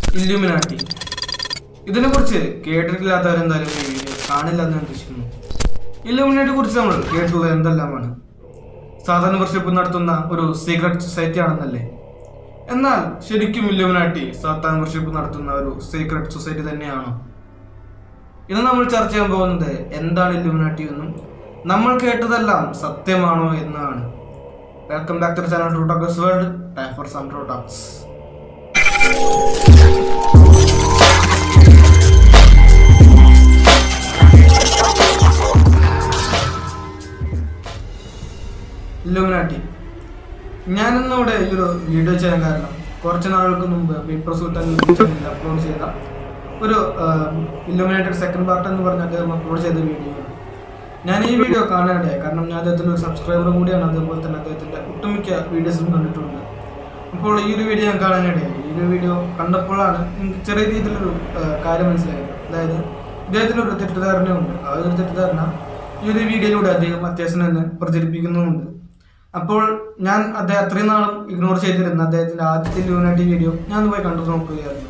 ഇല്ലുമിനാട്ടി ഇതിനെക്കുറിച്ച് കേട്ടിട്ടില്ലാത്തവരെന്തായാലും ഈ വീഡിയോ കാണില്ല എന്ന് ഞാൻ ഉദ്ദേശിക്കുന്നു ഇല്ലുമിനാട്ടിയെ കുറിച്ച് നമ്മൾ കേട്ടുള്ളത് എന്തെല്ലാമാണ് സാധാരണ വർഷിപ്പ് നടത്തുന്ന ഒരു സീക്രട്ട് സൊസൈറ്റി ആണെന്നല്ലേ എന്നാൽ ശരിക്കും ഇല്ലുമിനാട്ടി സാത്താൻ വർഷിപ്പ് നടത്തുന്ന ഒരു സീക്രട്ട് സൊസൈറ്റി തന്നെയാണോ ഇന്ന് നമ്മൾ ചർച്ച ചെയ്യാൻ പോകുന്നത് എന്താണ് ഇല്ലുമിനാട്ടി എന്നും നമ്മൾ കേട്ടതെല്ലാം സത്യമാണോ എന്നാണ് welcome back to channel true talkers world time for some true talks illuminati ഞാനിന്നിവിടെ ഈ ഒരു വീഡിയോ ചെയ്യാൻ കാരണം കുറച്ച് നാളുകൾക്ക് മുമ്പ് പേപ്പർ സൂട്ട് ചാനലിൽ അപ്ലോഡ് ചെയ്ത ഒരു ഇല്ലുമിനേറ്റഡ് സെക്കൻഡ് പാർട്ട് എന്ന് പറഞ്ഞ അദ്ദേഹം അപ്ലോഡ് ചെയ്ത വീഡിയോ ആണ് ഞാൻ ഈ വീഡിയോ കാണാനിടയായി കാരണം ഞാൻ അദ്ദേഹത്തിൻ്റെ ഒരു സബ്സ്ക്രൈബർ കൂടിയാണ് അതേപോലെ തന്നെ അദ്ദേഹത്തിൻ്റെ ഒട്ടുമിക്ക വീഡിയോസും കണ്ടിട്ടുണ്ട് അപ്പോൾ ഈ ഒരു വീഡിയോ ഞാൻ കാണാനിടയായി ഈ ഒരു വീഡിയോ കണ്ടപ്പോഴാണ് എനിക്ക് ചെറിയ രീതിയിലൊരു ആ, കാര്യം മനസ്സിലായത് അതായത് ഇദ്ദേഹത്തിന് ഒരു തെറ്റിദ്ധാരണയുണ്ട് ആ ഒരു തെറ്റിദ്ധാരണ ഈ ഒരു വീഡിയോയിലൂടെ അദ്ദേഹം അത്യാവശ്യം തന്നെ പ്രചരിപ്പിക്കുന്നുമുണ്ട് അപ്പോൾ ഞാൻ അദ്ദേഹം അത്രയും നാളും ഇഗ്നോർ ചെയ്തിരുന്ന അദ്ദേഹത്തിന്റെ ആദ്യത്തെ യൂണിറ്റി വീഡിയോ ഞാൻ പോയി കണ്ടു നോക്കുകയായിരുന്നു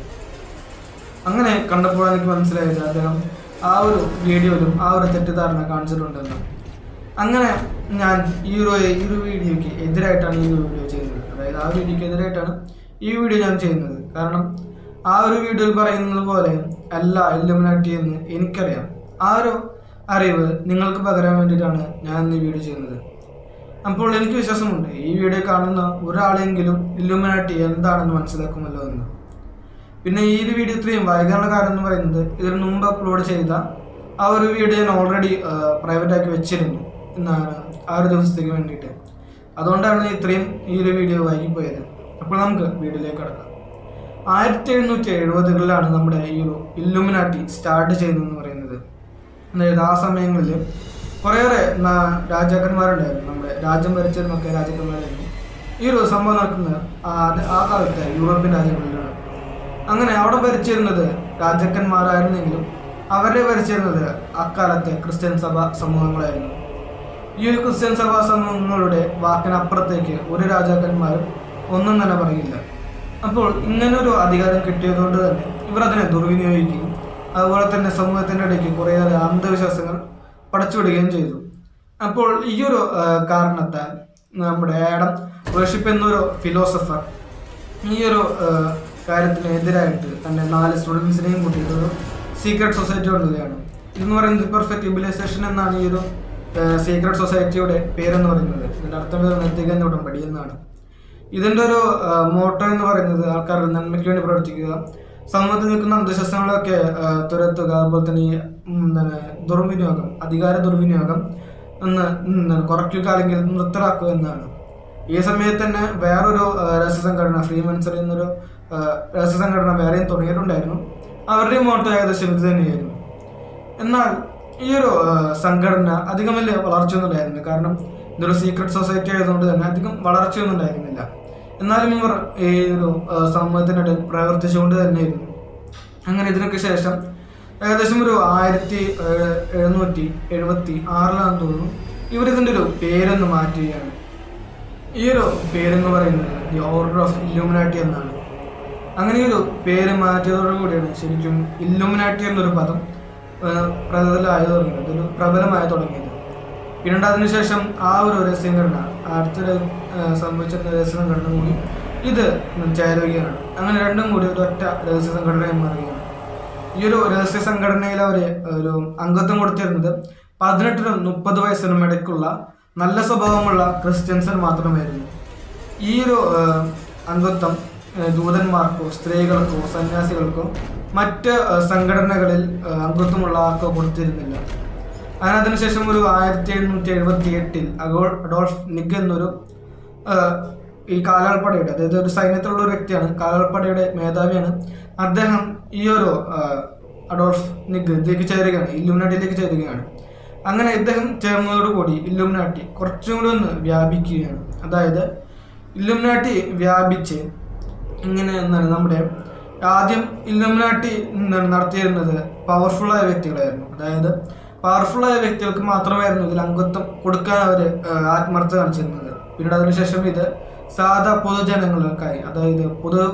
അങ്ങനെ കണ്ടപ്പോൾ എനിക്ക് മനസ്സിലായത് അദ്ദേഹം ആ ഒരു വീഡിയോയിലും ആ ഒരു തെറ്റിദ്ധാരണ കാണിച്ചിട്ടുണ്ടെന്ന് അങ്ങനെ ഞാൻ ഈ ഒരു ഈ ഒരു വീഡിയോയ്ക്ക് എതിരായിട്ടാണ് ഈ ഒരു വീഡിയോ ചെയ്യുന്നത് അതായത് ആ വീഡിയോയ്ക്ക് എതിരായിട്ടാണ് ഈ വീഡിയോ ഞാൻ ചെയ്യുന്നത് കാരണം ആ ഒരു വീഡിയോയിൽ പറയുന്നത് പോലെ അല്ല ഇല്ലുമിനാട്ടി എന്ന് എനിക്കറിയാം ആ ഒരു അറിവ് നിങ്ങൾക്ക് പകരാൻ വേണ്ടിയിട്ടാണ് ഞാൻ ഇന്ന് ഈ വീഡിയോ ചെയ്യുന്നത് അപ്പോൾ എനിക്ക് വിശ്വാസമുണ്ട് ഈ വീഡിയോ കാണുന്ന ഒരാളെങ്കിലും ഇല്ലുമിനാട്ടി എന്താണെന്ന് മനസ്സിലാക്കുമല്ലോ എന്ന് പിന്നെ ഈ ഒരു വീഡിയോ ഇത്രയും വൈകാനുള്ള കാരണം എന്ന് പറയുന്നത് ഇതിന് മുമ്പ് അപ്ലോഡ് ചെയ്ത ആ ഒരു വീഡിയോ ഞാൻ ഓൾറെഡി പ്രൈവറ്റ് ആക്കി വെച്ചിരുന്നു എന്നാണ് ആ ഒരു ദിവസത്തേക്ക് വേണ്ടിയിട്ട് അതുകൊണ്ടാണ് ഇത്രയും ഈ ഒരു വീഡിയോ വൈകിപ്പോയത് അപ്പോൾ നമുക്ക് വീഡിയോയിലേക്ക് കടക്കാം ആയിരത്തി എഴുന്നൂറ്റി എഴുപതുകളിലാണ് നമ്മുടെ ഈ ഒരു ഇല്ലുമിനാട്ടി സ്റ്റാർട്ട് ചെയ്യുന്നതെന്ന് പറയുന്നത് അതായത് ആ സമയങ്ങളിൽ കുറേയേറെ ന- രാജാക്കന്മാരുണ്ടായിരുന്നു നമ്മുടെ രാജ്യം ഭരിച്ചിരുന്നൊക്കെ രാജാക്കന്മാരായിരുന്നു ഈ ഒരു സംഭവം നടക്കുന്നത് ആ ആ കാലത്തെ യൂറോപ്യൻ രാജ്യങ്ങളിലാണ് അങ്ങനെ അവിടെ ഭരിച്ചിരുന്നത് രാജാക്കന്മാരായിരുന്നെങ്കിലും അവരെ ഭരിച്ചിരുന്നത് അക്കാലത്തെ ക്രിസ്ത്യൻ സഭ സമൂഹങ്ങളായിരുന്നു ഈ ഒരു ക്രിസ്ത്യൻ സഭാ സമൂഹങ്ങളുടെ വാക്കിനപ്പുറത്തേക്ക് ഒരു രാജാക്കന്മാരും ഒന്നും തന്നെ പറയില്ല അപ്പോൾ ഇങ്ങനൊരു അധികാരം കിട്ടിയതുകൊണ്ട് തന്നെ ഇവർ അതിനെ ദുർവിനിയോഗിക്കുകയും അതുപോലെ തന്നെ സമൂഹത്തിൻ്റെ ഇടയ്ക്ക് കുറേയേറെ അന്ധവിശ്വാസങ്ങൾ പടച്ചുവിടുകയും ചെയ്തു അപ്പോൾ ഈ ഒരു ആ, കാരണത്താൽ നമ്മുടെ ആഡം വേർഷിപ്പ് എന്നൊരു ഫിലോസഫർ ഈ ഒരു ആ, കാര്യത്തിന് എതിരായിട്ട് തന്റെ നാല് സ്റ്റുഡൻസിനെയും കൂട്ടിയിട്ട് ഒരു സീക്രട്ട് സൊസൈറ്റി കൊണ്ടുവരികയാണ് ഇതെന്ന് പറയുന്നത് പെർഫെക്റ്റ് ഇബിലൈസേഷൻ എന്നാണ് ഈ ഒരു സീക്രട്ട് സൊസൈറ്റിയുടെ പേരെന്ന് പറയുന്നത് ഇതിന്റെ അർത്ഥം വരുന്നത് തികഞ്ഞ ഉടമ്പടി എന്നാണ് ഇതിന്റെ ഒരു മോട്ടോ എന്ന് പറയുന്നത് ആൾക്കാരുടെ നന്മയ്ക്ക് വേണ്ടി പ്രവർത്തിക്കുക സമൂഹത്തിൽ നിൽക്കുന്ന അന്ധവിശ്വാസങ്ങളൊക്കെ ആ, തുരത്തുക അതുപോലെ തന്നെ ഈ ഉം, എന്താണ് ദുർവിനിയോഗം അധികാര ദുർവിനിയോഗം ഒന്ന് എന്താണ് കുറയ്ക്കുക അല്ലെങ്കിൽ നിർത്തലാക്കുക എന്നാണ് ഈ സമയത്ത് തന്നെ വേറൊരു ആ, രഹസ്യസംഘടന ഫ്രീ മൻസർ എന്നൊരു ആ, രഹസ്യസംഘടന വേറെയും തുടങ്ങിയിട്ടുണ്ടായിരുന്നു അവരുടെയും മോട്ടോ ഏകദേശം ഇത് തന്നെയായിരുന്നു എന്നാൽ ഈ ഒരു ആ, സംഘടന അധികം വലിയ വളർച്ചയൊന്നും ഉണ്ടായിരുന്നില്ല കാരണം ഇതൊരു സീക്രട്ട് സൊസൈറ്റി ആയതുകൊണ്ട് തന്നെ അധികം വളർച്ചയൊന്നും ഉണ്ടായിരുന്നില്ല എന്നാലും ഇവർ ഈ ഒരു ആ, സമൂഹത്തിനിടയിൽ പ്രവർത്തിച്ചുകൊണ്ട് തന്നെയായിരുന്നു അങ്ങനെ ഇതിനൊക്കെ ശേഷം ഏകദേശം ഒരു ആയിരത്തി ഏഴ് എഴുന്നൂറ്റി എഴുപത്തി ആറിലാണെന്ന് തോന്നുന്നു ഇവർ ഇതിൻ്റെ ഒരു പേരൊന്ന് മാറ്റുകയാണ് ഈ ഒരു പേരെന്ന് പറയുന്നത് ദി ഓർഡർ ഓഫ് ഇല്ലുമിനാട്ടി എന്നാണ് അങ്ങനെ ഈ ഒരു പേര് മാറ്റിയതോടു കൂടിയാണ് ശരിക്കും ഇല്ലുമിനാട്ടി എന്നൊരു പദം പ്രബലമായി തുടങ്ങിയത് ഒരു പ്രബലമായി തുടങ്ങിയത് പിന്നീട് അതിനുശേഷം ആ ഒരു രഹസ്യഘടന അടുത്തൊരു സംഭവിച്ചിരുന്ന രഹസ്യ സംഘടന കൂടി ഇത് ചേരുകയാണ് അങ്ങനെ രണ്ടും കൂടി ഒരു ഒറ്റ രഹസ്യ സംഘടനയായി മാറുകയാണ് ഈ ഒരു രഹസ്യ സംഘടനയിൽ അവർ ഒരു അംഗത്വം കൊടുത്തിരുന്നത് പതിനെട്ടിനും മുപ്പത് വയസ്സിനും ഇടയ്ക്കുള്ള നല്ല സ്വഭാവമുള്ള ക്രിസ്ത്യൻസിന് മാത്രമായിരുന്നു ഈ ഒരു ആ, അംഗത്വം ആ, ദൂതന്മാർക്കോ സ്ത്രീകൾക്കോ സന്യാസികൾക്കോ മറ്റ് ആ, സംഘടനകളിൽ ആ, അംഗത്വമുള്ള ആർക്കോ കൊടുത്തിരുന്നില്ല അങ്ങനെ അതിനുശേഷം ഒരു ആയിരത്തി എഴുന്നൂറ്റി എഴുപത്തി എട്ടിൽ അഗോൾ അഡോൾഫ് നിഗ് എന്നൊരു ആ, ഈ കാലാൾപ്പടയുടെ അതായത് ഒരു സൈന്യത്തിലുള്ള ഒരു വ്യക്തിയാണ് കാലാൾപ്പടയുടെ മേധാവിയാണ് അദ്ദേഹം ഈ ഒരു ആ, അഡോൾഫ് നിഗ് ഇതിലേക്ക് ചേരുകയാണ് ഇല്ലുമിനാട്ടിയിലേക്ക് ചേരുകയാണ് അങ്ങനെ ഇദ്ദേഹം ചേർന്നതോടുകൂടി ഇല്ലുമിനാട്ടി കുറച്ചും കൂടി ഒന്ന് വ്യാപിക്കുകയാണ് അതായത് ഇല്ലുമിനാട്ടി വ്യാപിച്ച് ഇങ്ങനെ എന്താണ് നമ്മുടെ ആദ്യം ഇല്ലുമിനാട്ടി എന്താണ് നടത്തിയിരുന്നത് പവർഫുള്ളായ വ്യക്തികളായിരുന്നു അതായത് പവർഫുള്ളായ വ്യക്തികൾക്ക് മാത്രമായിരുന്നു ഇതിൽ അംഗത്വം കൊടുക്കാൻ അവർ ആത്മാർത്ഥത കാണിച്ചിരുന്നത് പിന്നീട് അതിനുശേഷം ഇത് സാധാ പൊതുജനങ്ങൾക്കായി അതായത് പൊതു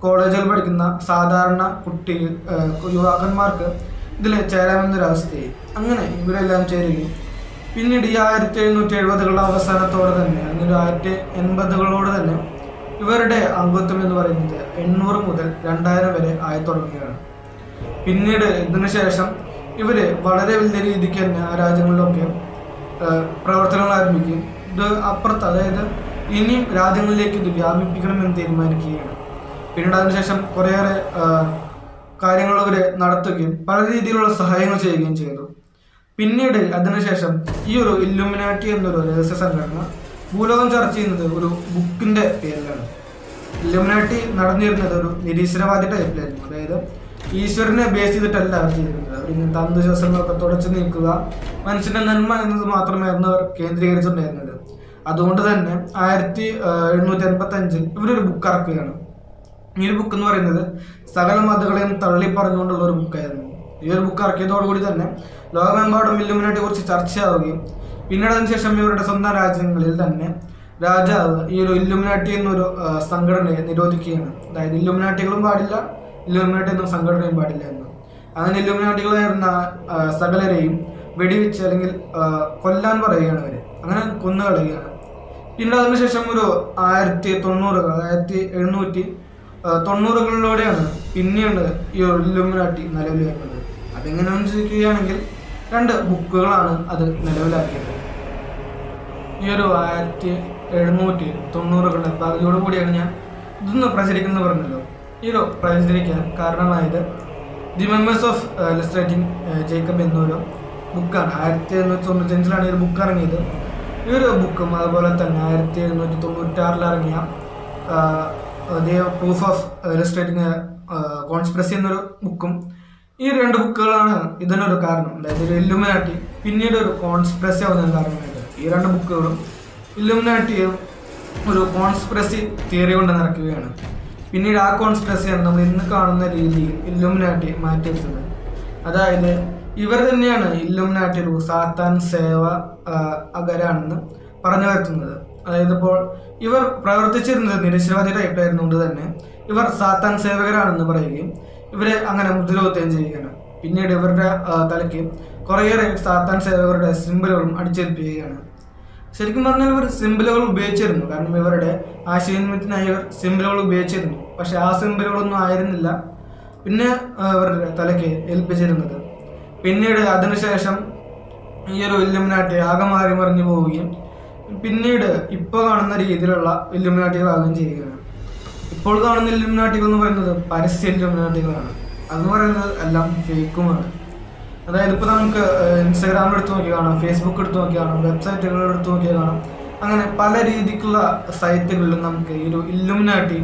കോളേജിൽ പഠിക്കുന്ന സാധാരണ കുട്ടി ഏഹ്, യുവാക്കന്മാർക്ക് ഇതിൽ ചേരാമെന്നൊരവസ്ഥയായി അങ്ങനെ ഇവരെല്ലാം ചേരുകയും പിന്നീട് ഈ ആയിരത്തി എഴുന്നൂറ്റി എഴുപതുകളുടെ അവസാനത്തോടെ തന്നെ അല്ലെങ്കിൽ ആയിരത്തി എൺപതുകളോട് തന്നെ ഇവരുടെ അംഗത്വം എന്ന് പറയുന്നത് എണ്ണൂറ് മുതൽ രണ്ടായിരം വരെ ആയി തുടങ്ങുകയാണ് പിന്നീട് ഇതിനു ശേഷം ഇവര് വളരെ വലിയ രീതിക്ക് തന്നെ ആ രാജ്യങ്ങളിലൊക്കെ ഏഹ്, പ്രവർത്തനങ്ങൾ ആരംഭിക്കുകയും ഇത് അപ്പുറത്ത് അതായത് ഇനിയും രാജ്യങ്ങളിലേക്ക് ഇത് വ്യാപിപ്പിക്കണമെന്ന് തീരുമാനിക്കുകയാണ് പിന്നീട് അതിനുശേഷം കുറേയേറെ ഏഹ്, കാര്യങ്ങൾ ഇവർ നടത്തുകയും പല രീതിയിലുള്ള സഹായങ്ങൾ ചെയ്യുകയും ചെയ്തു പിന്നീട് അതിനുശേഷം ഈ ഒരു ഇല്ലുമിനാറ്റി എന്നൊരു രഹസ്യ സംഘടന ഭൂലോകം ചർച്ച ചെയ്യുന്നത് ഒരു ബുക്കിന്റെ പേരിലാണ് ഇല്ലുമിനാറ്റി നടന്നിരുന്നത് ഒരു നിരീശ്വരവാദി ടൈപ്പിലായിരുന്നു അതായത് ഈശ്വരനെ ബേസ് ചെയ്തിട്ടല്ല അവർ ചെയ്തിരുന്നത് അവർ ഇങ്ങനത്തെ അന്ധവിശ്വാസങ്ങളൊക്കെ തുടച്ചു നീക്കുക മനുഷ്യന്റെ നന്മ എന്നത് മാത്രമായിരുന്നു അവർ കേന്ദ്രീകരിച്ചിട്ടുണ്ടായിരുന്നത് അതുകൊണ്ട് തന്നെ ആയിരത്തി എഴുന്നൂറ്റി എൺപത്തി അഞ്ചിൽ ഇവരൊരു ബുക്ക് ഇറക്കുകയാണ് ഈ ഒരു ബുക്ക് എന്ന് പറയുന്നത് സകല മതങ്ങളെയും തള്ളി പറഞ്ഞുകൊണ്ടുള്ള ഒരു ബുക്കായിരുന്നു ഈ ഒരു ബുക്ക് ഇറക്കിയതോടുകൂടി തന്നെ ലോകമെമ്പാടും ഇല്ലുമിനാറ്റിയെ കുറിച്ച് ചർച്ചയാവുകയും പിന്നീട് അതിനുശേഷം ഇവരുടെ സ്വന്തം രാജ്യങ്ങളിൽ തന്നെ രാജാവ് ഈ ഒരു ഇല്ലുമിനാറ്റി എന്നൊരു ആ, സംഘടനയെ നിരോധിക്കുകയാണ് അതായത് ഇല്ലുമിനാറ്റികളും പാടില്ല ഇല്ലുമിനാറ്റി എന്ന സംഘടനയും പാടില്ല എന്ന് അങ്ങനെ ഇല്ലുമിനാറ്റികളായിരുന്ന ആ, സകലരെയും വെടിവെച്ച് അല്ലെങ്കിൽ ആ, കൊല്ലാൻ പറയുകയാണ് അവര് അങ്ങനെ കൊന്നുകളയുകയാണ് പിന്നീട് അതിനുശേഷം ഒരു ആയിരത്തി തൊണ്ണൂറുകൾ ആയിരത്തി എഴുന്നൂറ്റി ആ, തൊണ്ണൂറുകളിലൂടെയാണ് പിന്നീട് ഈ ഒരു ഇല്ലുമിനാറ്റി നിലവിൽ വരുന്നത് അതെങ്ങനെയാണെന്ന് ചോദിക്കുകയാണെങ്കിൽ രണ്ട് ബുക്കുകളാണ് അത് നിലവിലാക്കിയത് ഈ ഒരു ആയിരത്തി എഴുന്നൂറ്റി തൊണ്ണൂറുകളുടെ പകുതിയോട് കൂടിയാണ് ഞാൻ ഇതൊന്ന് പ്രചരിക്കുന്നത് പറഞ്ഞല്ലോ ഈ ഒരു പ്രചരിക്കാൻ കാരണമായത് the members of illustrating Jacob എന്നൊരു ബുക്കാണ് ആയിരത്തി എഴുന്നൂറ്റി തൊണ്ണൂറ്റഞ്ചിലാണ് ഈ ഒരു ബുക്ക് ഇറങ്ങിയത് ഈ ഒരു ബുക്കും അതുപോലെ തന്നെ ആയിരത്തി എഴുന്നൂറ്റി തൊണ്ണൂറ്റാറിൽ ഇറങ്ങിയ the proof of illustrating conspiracy എന്നൊരു ബുക്കും ഈ രണ്ട് ബുക്കുകളാണ് ഇതിനൊരു കാരണം അതായത് ഒരു ഇല്ലുമിനാട്ടി പിന്നീട് ഒരു കോൺസ്പിറസി ആവുന്നതിന് കാരണമായത് ഈ രണ്ട് ബുക്കുകളും ഇല്ലുമിനാട്ടിയും ഒരു കോൺസ്പിറസി തിയറി കൊണ്ട് നടക്കുകയാണ് പിന്നീട് ആ കോൺസ്പിറസിയാണ് നമ്മൾ ഇന്ന് കാണുന്ന രീതിയിൽ ഇല്ലുമിനാട്ടി മാറ്റിയെടുത്തത് അതായത് ഇവർ തന്നെയാണ് ഇല്ലുമിനാട്ടി ഒരു സാത്താൻ സേവ ആ, അകരാണെന്ന് പറഞ്ഞു വരുത്തുന്നത് അതായത് ഇപ്പോൾ ഇവർ പ്രവർത്തിച്ചിരുന്നത് നിരീശ്വരവാദി ടൈപ്പായിരുന്നുകൊണ്ട് തന്നെ ഇവർ സാത്താൻ സേവകരാണെന്ന് പറയുകയും ഇവരെ അങ്ങനെ മുദ്രകുത്തുകയും ചെയ്യുകയാണ് പിന്നീട് ഇവരുടെ ആ, തലയ്ക്ക് കുറേയേറെ സാത്താൻ സേവകരുടെ സിമ്പിളുകളും അടിച്ചേൽപ്പിക്കുകയാണ് ശരിക്കും പറഞ്ഞാൽ ഇവർ സിമ്പിളുകൾ ഉപയോഗിച്ചിരുന്നു കാരണം ഇവരുടെ ആശയവിനിമയത്തിനായി ഇവർ സിമ്പിളുകൾ ഉപയോഗിച്ചിരുന്നു പക്ഷെ ആ സിമ്പിളുകളൊന്നും ആയിരുന്നില്ല പിന്നെ ആ, ഇവരുടെ തലയ്ക്ക് ഏൽപ്പിച്ചിരുന്നത് പിന്നീട് അതിനുശേഷം ഈ ഒരു ഇല്ലുമിനാട്ടി ആകെ മാറി മറിഞ്ഞു പോവുകയും പിന്നീട് ഇപ്പോൾ കാണുന്ന രീതിയിലുള്ള ഇല്ലുമിനാട്ടികളാകുകയും ചെയ്യുകയാണ് ഇപ്പോൾ കാണുന്ന ഇല്ലുമിനാട്ടികൾ എന്ന് പറയുന്നത് പരസ്യ ഇല്ലുമിനാട്ടികളാണ് അതെന്ന് പറയുന്നത് എല്ലാം ഫേക്കുമാണ് അതായത് ഇപ്പോൾ നമുക്ക് ഇൻസ്റ്റാഗ്രാമിൽ എടുത്ത് നോക്കി കാണാം ഫേസ്ബുക്ക് എടുത്ത് നോക്കി കാണാം വെബ്സൈറ്റുകൾ എടുത്ത് നോക്കിയാൽ കാണാം അങ്ങനെ പല രീതിക്കുള്ള സൈറ്റുകളിലും നമുക്ക് ഈ ഒരു ഇല്ലുമിനാട്ടി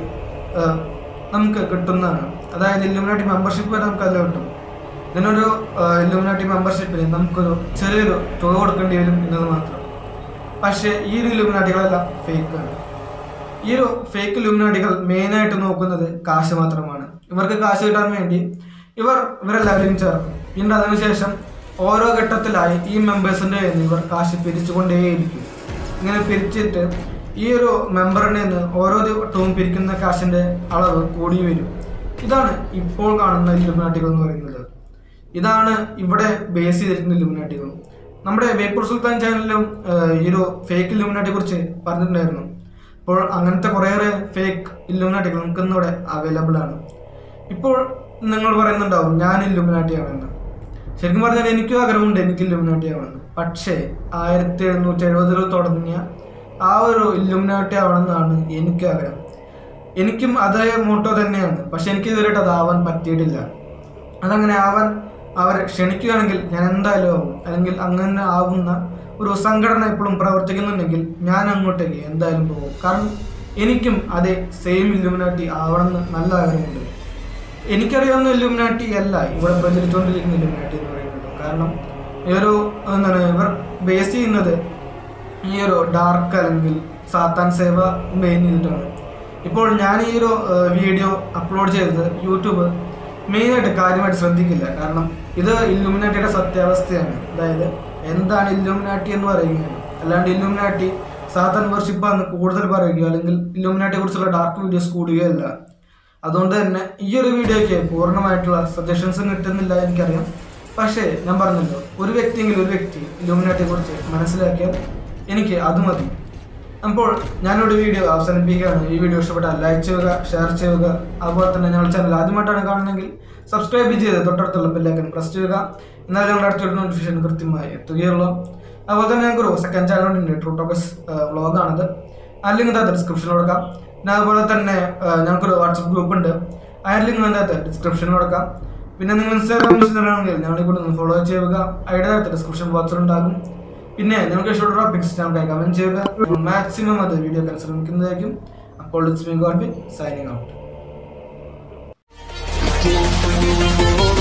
നമുക്ക് കിട്ടുന്നതാണ് അതായത് ഇല്ലുമിനാട്ടി മെമ്പർഷിപ്പ് വരെ നമുക്ക് അതിൽ കിട്ടും ഇതിനൊരു ഇല്ലുമിനാട്ടി മെമ്പർഷിപ്പിന് നമുക്കൊരു ചെറിയൊരു തുക കൊടുക്കേണ്ടി വരും എന്നത് മാത്രം പക്ഷേ ഈ ഒരു ഇല്ലുമിനാട്ടികളെല്ലാം ഫേക്കാണ് ഈ ഒരു ഫേക്ക് ലുമിനാട്ടികൾ മെയിനായിട്ട് നോക്കുന്നത് കാശ് മാത്രമാണ് ഇവർക്ക് കാശ് കിട്ടാൻ വേണ്ടി ഇവർ ഇവരെല്ലാവരെയും ചേർക്കും പിന്നെ അതിനുശേഷം ഓരോ ഘട്ടത്തിലായി ഈ മെമ്പേഴ്സിൻ്റെ കയ്യിൽ നിന്ന് ഇവർ കാശ് പിരിച്ചുകൊണ്ടേയിരിക്കും ഇങ്ങനെ പിരിച്ചിട്ട് ഈ ഒരു മെമ്പറിൻ്റെ നിന്ന് ഓരോ ദിവസവും പിരിക്കുന്ന കാശിൻ്റെ അളവ് കൂടി വരും ഇതാണ് ഇപ്പോൾ കാണുന്ന ലുമിനാട്ടികൾ എന്ന് പറയുന്നത് ഇതാണ് ഇവിടെ ബേസ് ചെയ്തിരിക്കുന്ന ലുമിനാട്ടികൾ നമ്മുടെ ബേപ്പൂർ സുൽത്താൻ ചാനലിലും ഏഹ്, ഈ ഒരു ഫേക്ക് ലുമിനാട്ടിയെ കുറിച്ച് പറഞ്ഞിട്ടുണ്ടായിരുന്നു അപ്പോൾ അങ്ങനത്തെ കുറേയേറെ ഫേക്ക് ഇല്ലുമിനാട്ടികൾ നമുക്ക് ഇന്നിവിടെ അവൈലബിൾ ആണ് ഇപ്പോൾ നിങ്ങൾ പറയുന്നുണ്ടാവും ഞാൻ ഇല്ലുമിനാട്ടി ആണെന്ന് ശരിക്കും പറഞ്ഞാൽ എനിക്കും ആഗ്രഹമുണ്ട് എനിക്ക് ഇല്ലുമിനാട്ടി ആവണമെന്ന് പക്ഷേ ആയിരത്തി എഴുന്നൂറ്റി എഴുപതിൽ തുടങ്ങിയ ആ ഒരു ഇല്ലുമിനാട്ടി ആവണമെന്നാണ് എനിക്ക് ആഗ്രഹം എനിക്കും അതേ മോട്ടോ തന്നെയാണ് പക്ഷെ എനിക്ക് ഇതുവരെയായിട്ട് അതാവാൻ പറ്റിയിട്ടില്ല അതങ്ങനെ ആവാൻ അവരെ ക്ഷണിക്കുകയാണെങ്കിൽ ഞാൻ എന്തായാലും ആവും അല്ലെങ്കിൽ അങ്ങനെ ആവുന്ന ഒരു സംഘടന ഇപ്പോഴും പ്രവർത്തിക്കുന്നുണ്ടെങ്കിൽ ഞാൻ അങ്ങോട്ടേക്ക് എന്തായാലും പോകും കാരണം എനിക്കും അതേ സെയിം ഇല്ലുമിനാട്ടി ആവണമെന്ന് നല്ല ആഗ്രഹമുണ്ട് എനിക്കറിയാവുന്ന ഇല്ലുമിനാട്ടി അല്ല ഇവിടെ പ്രചരിച്ചുകൊണ്ടിരിക്കുന്ന ഇല്ലുമിനാട്ടി എന്ന് പറയുന്നത് കാരണം ഈ ഒരു എന്താണ് ഇവർ ബേസ് ചെയ്യുന്നത് ഈ ഒരു ഡാർക്ക് അല്ലെങ്കിൽ സാത്താൻ സേവ മെയിൻ ചെയ്തിട്ടാണ് ഇപ്പോൾ ഞാൻ ഈ ഒരു വീഡിയോ അപ്ലോഡ് ചെയ്തത് യൂട്യൂബ് മെയിനായിട്ട് കാര്യമായിട്ട് ശ്രദ്ധിക്കില്ല കാരണം ഇത് ഇല്ലുമിനാട്ടിയുടെ സത്യാവസ്ഥയാണ് അതായത് എന്താണ് ഇല്ലുമിനാട്ടി എന്ന് പറയുകയാണ് അല്ലാണ്ട് ഇല്ലുമിനാട്ടി സാത്താൻ വർഷിപ്പാന്ന് കൂടുതൽ പറയുകയോ അല്ലെങ്കിൽ ഇല്ലുമിനാട്ടിയെ കുറിച്ചുള്ള ഡാർക്ക് വീഡിയോസ് കൂടുകയല്ല അതുകൊണ്ട് തന്നെ ഈ ഒരു വീഡിയോയ്ക്ക് പൂർണ്ണമായിട്ടുള്ള സജഷൻസും കിട്ടുന്നില്ല എനിക്കറിയാം പക്ഷേ ഞാൻ പറഞ്ഞല്ലോ ഒരു വ്യക്തിയെങ്കിലും ഒരു വ്യക്തി ഇലുമിനാറ്റിയെ കുറിച്ച് മനസ്സിലാക്കിയാൽ എനിക്ക് അത് മതി അപ്പോൾ ഞാനിവിടെ വീഡിയോ അവസാനിപ്പിക്കുകയാണ് ഈ വീഡിയോ ഇഷ്ടപ്പെട്ടാൽ ലൈക്ക് ചെയ്യുക ഷെയർ ചെയ്യുക അതുപോലെ തന്നെ ഞങ്ങളുടെ ചാനൽ ആദ്യമായിട്ടാണ് കാണുന്നതെങ്കിൽ സബ്സ്ക്രൈബ് ചെയ്ത് തൊട്ടടുത്തുള്ള ബെല്ലൈക്കൻ പ്രസ് ചെയ്യുക എന്നാൽ ഞങ്ങളുടെ അടുത്തൊരു നോട്ടിഫിക്കേഷൻ കൃത്യമായി എത്തുകയുള്ളൂ അതുപോലെ തന്നെ ഞങ്ങൾക്ക് ഒരു സെക്കൻഡ് ചാനലുണ്ട് ട്രൂ ടോക്കസ് വ്ളോഗാണിത് ആ ലിങ്ക് ഇതിനകത്ത് ഡിസ്ക്രിപ്ഷനിൽ കൊടുക്കാം പിന്നെ അതുപോലെ തന്നെ ആ, ഞങ്ങൾക്കൊരു വാട്സപ്പ് ഗ്രൂപ്പ് ഉണ്ട് ആ ലിങ്ക് ഇതിനകത്ത് ഡിസ്ക്രിപ്ഷനിൽ കൊടുക്കാം പിന്നെ നിങ്ങൾ ഇൻസ്റ്റാഗ്രാം യൂസിലാണെങ്കിൽ ഞങ്ങളെ കൂടെ ഒന്ന് ഫോളോ ചെയ്യുക അതിൻ്റെ ഡിസ്ക്രിപ്ഷൻ ബോക്സിൽ ഉണ്ടാകും പിന്നെ നിങ്ങൾക്ക് ഇഷ്ടമുള്ള ടോപ്പിക്സ് ഞങ്ങൾക്ക് കമന്റ് ചെയ്യുക മാക്സിമം അത് വീഡിയോ ഒക്കെ ശ്രമിക്കുന്നതായിരിക്കും അപ്പോൾ it's me God B signing out Don't